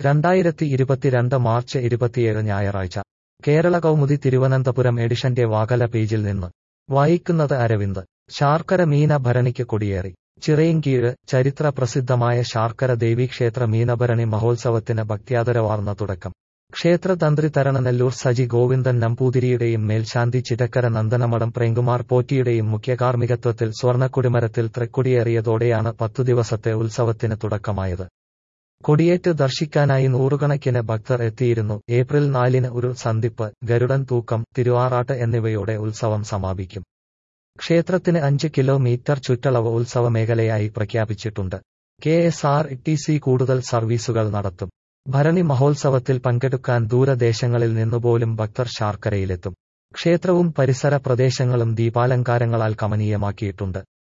രണ്ടായിരത്തി ഇരുപത്തിരണ്ട് മാർച്ച് ഇരുപത്തിയേഴ് ഞായറാഴ്ച കേരള കൗമുദി തിരുവനന്തപുരം എഡിഷന്റെ വാകല പേജിൽ നിന്ന് വായിക്കുന്നത് അരവിന്ദ് ശാർക്കര മീന ഭരണിക്ക് കൊടിയേറി ചിറയിൻകീഴ് ചരിത്ര പ്രസിദ്ധമായ ശാർക്കര ദേവീക്ഷേത്ര മീനഭരണി മഹോത്സവത്തിന് ഭക്ത്യാദരവാർന്ന തുടക്കം ക്ഷേത്രതന്ത്രി തരണനെല്ലൂർ സജി ഗോവിന്ദൻ നമ്പൂതിരിയുടെയും മേൽശാന്തി ചിറ്റക്കര നന്ദനമഠം പ്രേംകുമാർ പോറ്റിയുടെയും മുഖ്യകാർമ്മികത്വത്തിൽ സ്വർണ്ണക്കൊടിമരത്തിൽ തൃക്കൊടിയേറിയതോടെയാണ് പത്തു ദിവസത്തെ ഉത്സവത്തിന് തുടക്കമായത് കൊടിയേറ്റ് ദർശിക്കാനായി നൂറുകണക്കിന് ഭക്തർ എത്തിയിരുന്നു ഏപ്രിൽ നാലിന് ഒരു സന്ധിപ്പ് ഗരുഡൻ തൂക്കം തിരുവാറാട്ട് എന്നിവയോടെ ഉത്സവം സമാപിക്കും ക്ഷേത്രത്തിന് അഞ്ച് കിലോമീറ്റർ ചുറ്റളവ് ഉത്സവ മേഖലയായി പ്രഖ്യാപിച്ചിട്ടുണ്ട് K S R T C കൂടുതൽ സർവീസുകൾ നടത്തും ഭരണി മഹോത്സവത്തിൽ പങ്കെടുക്കാൻ ദൂരദേശങ്ങളിൽ നിന്നുപോലും ഭക്തർ ശാർക്കരയിലെത്തും ക്ഷേത്രവും പരിസര പ്രദേശങ്ങളും ദീപാലങ്കാരങ്ങളാൽ കമനീയമാക്കിയിട്ടുണ്ട്